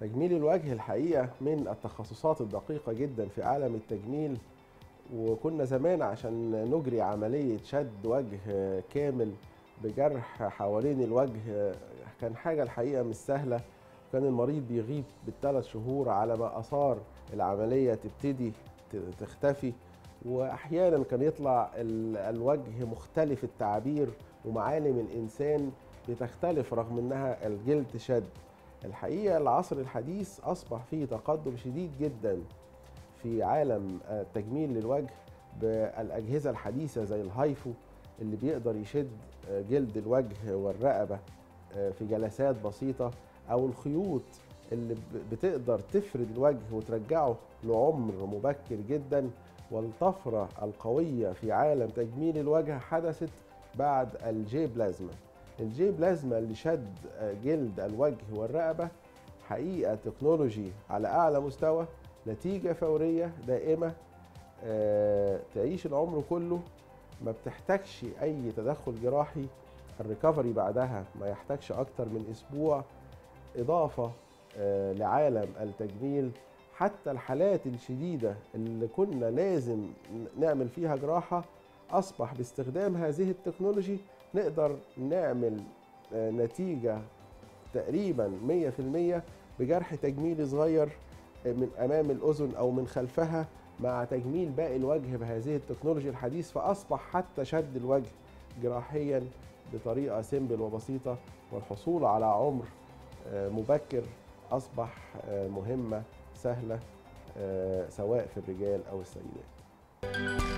تجميل الوجه الحقيقة من التخصصات الدقيقة جدا في عالم التجميل وكنا زمان عشان نجري عملية شد وجه كامل بجرح حوالين الوجه كان حاجة الحقيقة مش سهلة كان المريض بيغيب بالثلاث شهور على ما أثار العملية تبتدي تختفي وأحيانا كان يطلع الوجه مختلف التعابير ومعالم الإنسان بتختلف رغم انها الجلد شد الحقيقه العصر الحديث اصبح فيه تقدم شديد جدا في عالم التجميل للوجه بالاجهزه الحديثه زي الهايفو اللي بيقدر يشد جلد الوجه والرقبه في جلسات بسيطه او الخيوط اللي بتقدر تفرد الوجه وترجعه لعمر مبكر جدا والطفره القويه في عالم تجميل الوجه حدثت بعد الجي بلازما الجي بلازما اللي شد جلد الوجه والرقبة حقيقة تكنولوجي على أعلى مستوى نتيجة فورية دائمة أه تعيش العمر كله ما بتحتاجش أي تدخل جراحي الريكفري بعدها ما يحتاجش أكتر من أسبوع إضافة أه لعالم التجميل حتى الحالات الشديدة اللي كنا لازم نعمل فيها جراحة أصبح باستخدام هذه التكنولوجي نقدر نعمل نتيجة تقريبا 100% بجرح تجميلي صغير من أمام الأذن أو من خلفها مع تجميل باقي الوجه بهذه التكنولوجيا الحديث فأصبح حتى شد الوجه جراحيا بطريقة سيمبل وبسيطة والحصول على عمر مبكر أصبح مهمة سهلة سواء في الرجال أو السيدات